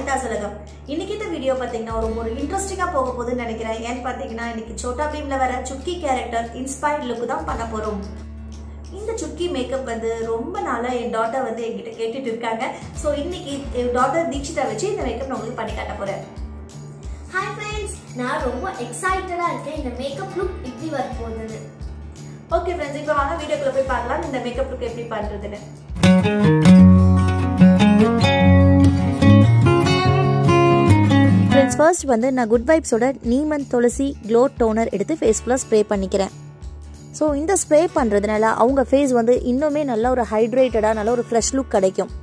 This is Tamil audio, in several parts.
அனிதா சலகம் இன்னைக்கு இந்த வீடியோ பார்த்தீங்கன்னா ஒரு ஒரு இன்ட்ரெஸ்டிங்காக போக போகுதுன்னு நினைக்கிறேன் ஏன்னு பார்த்தீங்கன்னா இன்னைக்கு சோட்டா பீம்ல வர சுக்கி கேரக்டர் இன்ஸ்பயர்ட் லுக் தான் பண்ண போகிறோம் இந்த சுக்கி மேக்கப் வந்து ரொம்ப நாளாக என் டாட்டர் வந்து என்கிட்ட கேட்டுட்டு இருக்காங்க ஸோ இன்னைக்கு என் டாட்டர் தீட்சிதா வச்சு இந்த மேக்கப் நான் உங்களுக்கு பண்ணி காட்ட போகிறேன் ஹாய் ஃப்ரெண்ட்ஸ் நான் ரொம்ப எக்ஸைட்டடாக இருக்கேன் இந்த மேக்கப் லுக் இப்படி வர போகுது ஓகே ஃப்ரெண்ட்ஸ் இப்போ வாங்க வீடியோக்குள்ள போய் பார்க்கலாம் இந்த மேக்கப் லுக் எப்படி பண்ணுறதுன்னு ஃப்ரெண்ட்ஸ் ஃபர்ஸ்ட் வந்து நான் குட் வைப்ஸோட நீமன் துளசி க்ளோ டோனர் எடுத்து ஃபேஸ் ஃபுல்லாக ஸ்ப்ரே பண்ணிக்கிறேன் ஸோ இந்த ஸ்ப்ரே பண்ணுறதுனால அவங்க ஃபேஸ் வந்து இன்னுமே நல்ல ஒரு ஹைட்ரேட்டடாக நல்ல ஒரு ஃப்ரெஷ் லுக் கிடைக்கும்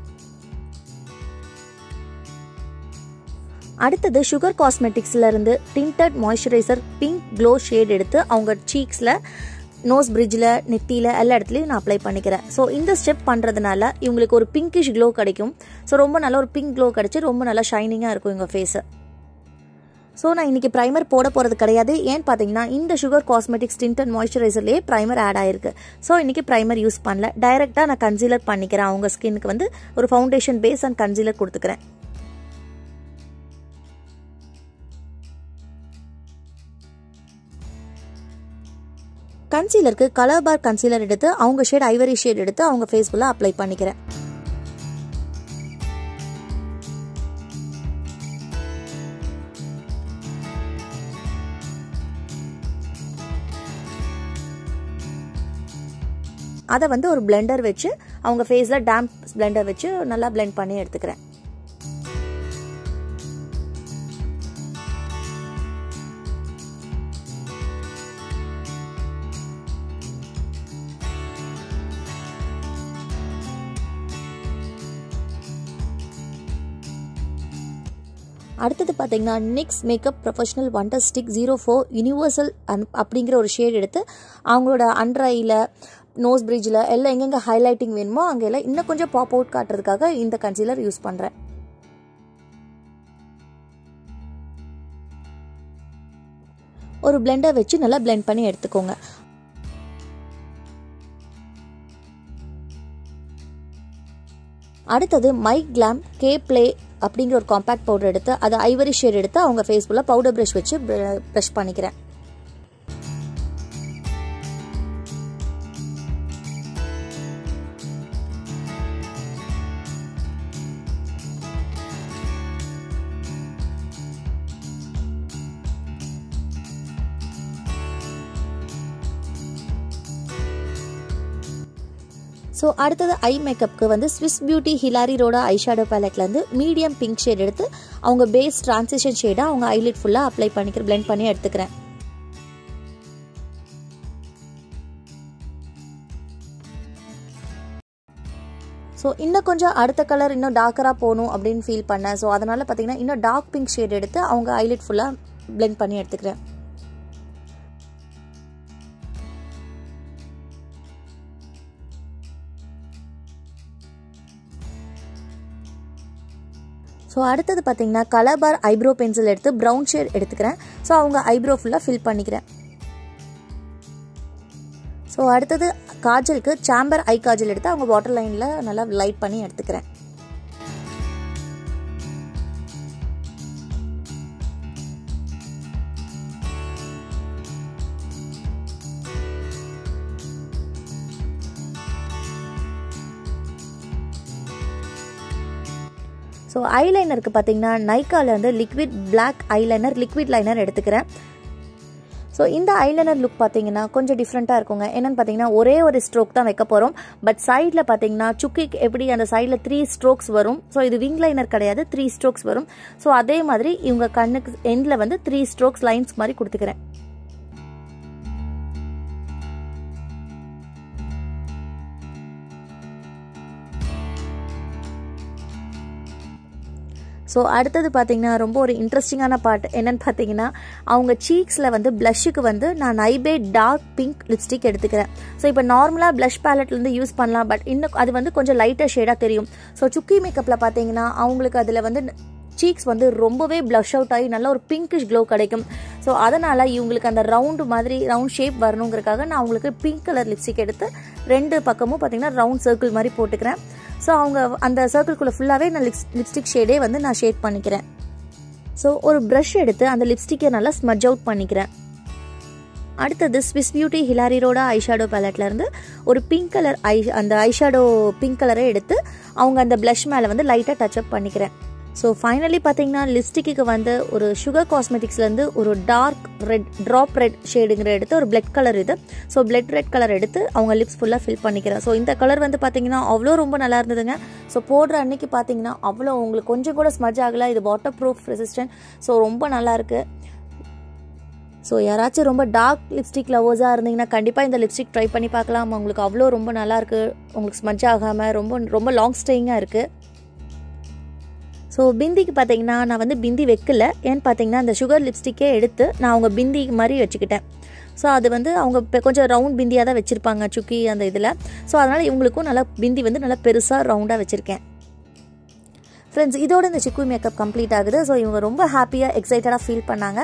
அடுத்தது சுகர் காஸ்மெட்டிக்ஸ்ல இருந்து tinted moisturiser pink glow shade எடுத்து அவங்க சீக்ஸில் நோஸ் பிரிட்ஜில் நெத்தியில் எல்லா இடத்துலையும் நான் அப்ளை பண்ணிக்கிறேன் ஸோ இந்த ஸ்டெப் பண்ணுறதுனால இவங்களுக்கு ஒரு பிங்கிஷ் க்ளோ கிடைக்கும் ஸோ ரொம்ப நல்ல ஒரு பிங்க் க்ளோ கிடைச்சி ரொம்ப நல்லா ஷைனிங்காக இருக்கும் இவங்க ஃபேஸு ஸோ நான் இன்றைக்கி ப்ரைமர் போட போகிறது கிடையாது ஏன்னு பார்த்தீங்கன்னா இந்த சுகர் காஸ்மெட்டிக்ஸ் டின்டன் மாய்ஸ்சரைசர்லேயே ப்ரைமர் ஆட் ஆயிருக்கு ஸோ இன்றைக்கி ப்ரைமர் யூஸ் பண்ணல டைரெக்டாக நான் கன்சீலர் பண்ணிக்கிறேன் அவங்க ஸ்கின்னுக்கு வந்து ஒரு ஃபவுண்டேஷன் பேஸ் அண்ட் கன்சீலர் கொடுத்துக்கிறேன் கன்சீலருக்கு கலர் பார் கன்சீலர் எடுத்து அவங்க ஷேட் ஐவரி ஷேட் எடுத்து அவங்க ஃபேஸ் ஃபுல்லாக அப்ளை பண்ணிக்கிறேன் அதை வந்து ஒரு பிளெண்டர் வச்சு அவங்க ஃபேஸில் டேம்ப் பிளெண்டர் வச்சு நல்லா பிளெண்ட் பண்ணி எடுத்துக்கிறேன் அடுத்தது பார்த்தீங்கன்னா NYX makeup professional wonder stick zero four universal அன் அப்படிங்கிற ஒரு ஷேட் எடுத்து அவங்களோட அண்டர் ஐயில் நோஸ் பிரிட்ஜில் எல்லாம் எங்கெங்கே ஹைலைட்டிங் வேணுமோ அங்கெல்லாம் இன்னும் கொஞ்சம் பாப் அவுட் காட்டுறதுக்காக இந்த கன்சீலர் யூஸ் பண்ணுறேன் ஒரு பிளெண்டர் வச்சு நல்லா பிளெண்ட் பண்ணி எடுத்துக்கோங்க அடுத்தது மை கிளாம் கே ப்ளே அப்படிங்கிற ஒரு காம்பேக்ட் பவுடர் எடுத்து அதை ஐவரி ஷேட் எடுத்து அவங்க ஃபேஸ் ஃபுல்லாக பவுடர் ப்ரஷ் வச்சு ப்ரஷ் பண்ணிக்கிறேன் ஸோ அடுத்தது ஐ மேக்கப்புக்கு வந்து ஸ்விஸ் பியூட்டி ஹிலாரிரோட ஐ ஷேடோ பேலட்லேருந்து மீடியம் பிங்க் ஷேட் எடுத்து அவங்க பேஸ் ட்ரான்சிஷன் ஷேடாக அவங்க ஐலிட் ஃபுல்லாக அப்ளை பண்ணிக்கிற பிளெண்ட் பண்ணி எடுத்துக்கிறேன் ஸோ இன்னும் கொஞ்சம் அடுத்த கலர் இன்னும் டார்க்கராக போகணும் அப்படின்னு ஃபீல் பண்ணேன் ஸோ அதனால் பார்த்தீங்கன்னா இன்னும் டார்க் பிங்க் ஷேட் எடுத்து அவங்க ஐலிட் ஃபுல்லாக பிளெண்ட் பண்ணி எடுத்துக்கிறேன் ஸோ அடுத்தது பார்த்தீங்கன்னா கலர் பார் ஐப்ரோ பென்சில் எடுத்து ப்ரௌன் ஷேட் எடுத்துக்கிறேன் ஸோ அவங்க ஐப்ரோ ஃபுல்லாக ஃபில் பண்ணிக்கிறேன் ஸோ அடுத்தது காஜலுக்கு சாம்பர் ஐ காஜல் எடுத்து அவங்க வாட்டர் லைனில் நல்லா லைட் பண்ணி எடுத்துக்கிறேன் ஸோ ஐலைனருக்கு பார்த்தீங்கன்னா நைக்காலேருந்து liquid black eyeliner liquid liner எடுத்துக்கிறேன் ஸோ இந்த ஐலைனர் லுக் பார்த்தீங்கன்னா கொஞ்சம் டிஃப்ரெண்ட்டாக இருக்குங்க என்னென்னு பார்த்தீங்கன்னா ஒரே ஒரு ஸ்ட்ரோக் தான் வைக்க போகிறோம் பட் சைடில் பார்த்தீங்கன்னா சுக்கிக்கு எப்படி அந்த சைடில் த்ரீ ஸ்ட்ரோக்ஸ் வரும் ஸோ இது விங் லைனர் கிடையாது த்ரீ ஸ்ட்ரோக்ஸ் வரும் ஸோ அதே மாதிரி இவங்க கண்ணுக்கு எண்டில் வந்து த்ரீ ஸ்ட்ரோக்ஸ் லைன்ஸ் மாதிரி கொடுத்துக்கிறேன் ஸோ அடுத்தது பார்த்தீங்கன்னா ரொம்ப ஒரு இன்ட்ரெஸ்டிங்கான பார்ட் என்னன்னு பார்த்தீங்கன்னா அவங்க சீக்ஸில் வந்து ப்ளஷ்ஷுக்கு வந்து நான் நைபே டார்க் பிங்க் லிப்ஸ்டிக் எடுத்துக்கிறேன் ஸோ இப்போ நார்மலாக ப்ளஷ் பேலட்லேருந்து யூஸ் பண்ணலாம் பட் இன்னும் அது வந்து கொஞ்சம் லைட்டாக ஷேடாக தெரியும் ஸோ சுக்கி மேக்கப்பில் பார்த்தீங்கன்னா அவங்களுக்கு அதில் வந்து சீக்ஸ் வந்து ரொம்பவே ப்ளஷ் அவுட் ஆகி நல்ல ஒரு பிங்கிஷ் க்ளோ கிடைக்கும் ஸோ அதனால் இவங்களுக்கு அந்த ரவுண்டு மாதிரி ரவுண்ட் ஷேப் வரணுங்கிறதுக்காக நான் அவங்களுக்கு பிங்க் கலர் லிப்ஸ்டிக் எடுத்து ரெண்டு பக்கமும் பார்த்தீங்கன்னா ரவுண்ட் சர்க்கிள் மாதிரி போட்டுக்கிறேன் ஸோ அவங்க அந்த சர்க்கிள்குள்ளே ஃபுல்லாகவே நான் லிப்ஸ் லிப்ஸ்டிக் ஷேடே வந்து நான் ஷேட் பண்ணிக்கிறேன் ஸோ ஒரு ப்ரஷ் எடுத்து அந்த லிப்ஸ்டிக்கை நல்லா ஸ்மஜ் அவுட் பண்ணிக்கிறேன் அடுத்தது ஸ்விஸ் பியூட்டி ஹிலாரிரோட ஐஷேடோ பேலட்லேருந்து ஒரு பிங்க் கலர் ஐ அந்த ஐஷேடோ பிங்க் கலரை எடுத்து அவங்க அந்த ப்ளஷ் மேலே வந்து லைட்டாக டச் அப் பண்ணிக்கிறேன் ஸோ ஃபைனலி பார்த்தீங்கன்னா லிப்ஸ்டிக்கு வந்து ஒரு சுகர் காஸ்மெட்டிக்ஸ்லேருந்து ஒரு டார்க் ரெட் ட்ராப் ரெட் ஷேடுங்கிற எடுத்து ஒரு பிளட் கலர் இது ஸோ பிளட் ரெட் கலர் எடுத்து அவங்க லிப்ஸ் ஃபுல்லாக ஃபில் பண்ணிக்கிறேன் ஸோ இந்த கலர் வந்து பார்த்தீங்கன்னா அவ்வளோ ரொம்ப நல்லா இருந்ததுங்க ஸோ போடுற அன்னைக்கு பார்த்தீங்கன்னா அவ்வளோ உங்களுக்கு கொஞ்சம் கூட ஸ்மஜ் ஆகலை இது வாட்டர் ப்ரூஃப் ரெசிஸ்டன்ட் ஸோ ரொம்ப நல்லாயிருக்கு ஸோ யாராச்சும் ரொம்ப டார்க் லிப்ஸ்டிக் லவர்ஸாக இருந்தீங்கன்னா கண்டிப்பாக இந்த லிப்ஸ்டிக் ட்ரை பண்ணி பார்க்கலாம் உங்களுக்கு அவ்வளோ ரொம்ப நல்லாயிருக்கு உங்களுக்கு ஸ்மஜ் ஆகாமல் ரொம்ப ரொம்ப லாங் ஸ்டேயிங்காக இருக்குது ஸோ பிந்திக்கு பார்த்தீங்கன்னா நான் வந்து பிந்தி வைக்கல ஏன்னு பார்த்தீங்கன்னா அந்த சுகர் லிப்ஸ்டிக்கே எடுத்து நான் அவங்க பிந்தி மாதிரி வச்சுக்கிட்டேன் ஸோ அது வந்து அவங்க பெ- கொஞ்சம் ரவுண்ட் பிந்தியாக தான் வச்சுருப்பாங்க சுக்கி அந்த இதில் ஸோ அதனால் இவங்களுக்கும் நல்லா பிந்தி வந்து நல்லா பெருசாக ரவுண்டாக வச்சுருக்கேன் ஃப்ரெண்ட்ஸ் இதோட இந்த சிக்கு மேக்கப் கம்ப்ளீட் ஆகுது ஸோ இவங்க ரொம்ப ஹாப்பியாக எக்ஸைட்டடாக ஃபீல் பண்ணாங்க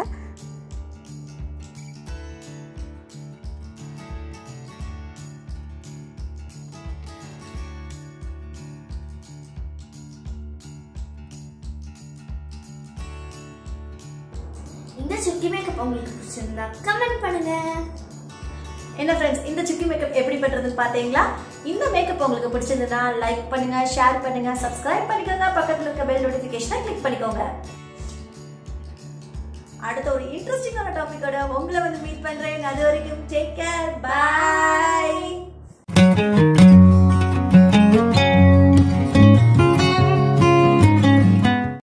இந்த சுக்கி மேக்கப் உங்களுக்கு பிடிச்சிருந்தா கமெண்ட் பண்ணுங்க என்ன ஃப்ரெண்ட்ஸ் இந்த சுக்கி மேக்கப் எப்படி பண்றதுன்னு பாத்தீங்களா இந்த மேக்கப் உங்களுக்கு பிடிச்சிருந்ததுன்னா லைக் பண்ணுங்க ஷேர் பண்ணுங்க சப்ஸ்கிரைப் பண்ணிக்கோங்க பக்கத்துல இருக்க பெல் நோட்டிபிகேஷனை கிளிக் பண்ணிக்கோங்க அடுத்த ஒரு இன்ட்ரெஸ்டிங்கான டாபிக்கோட உங்களை வந்து மீட் பண்றேன் அது வரைக்கும் டேக் கேர் பை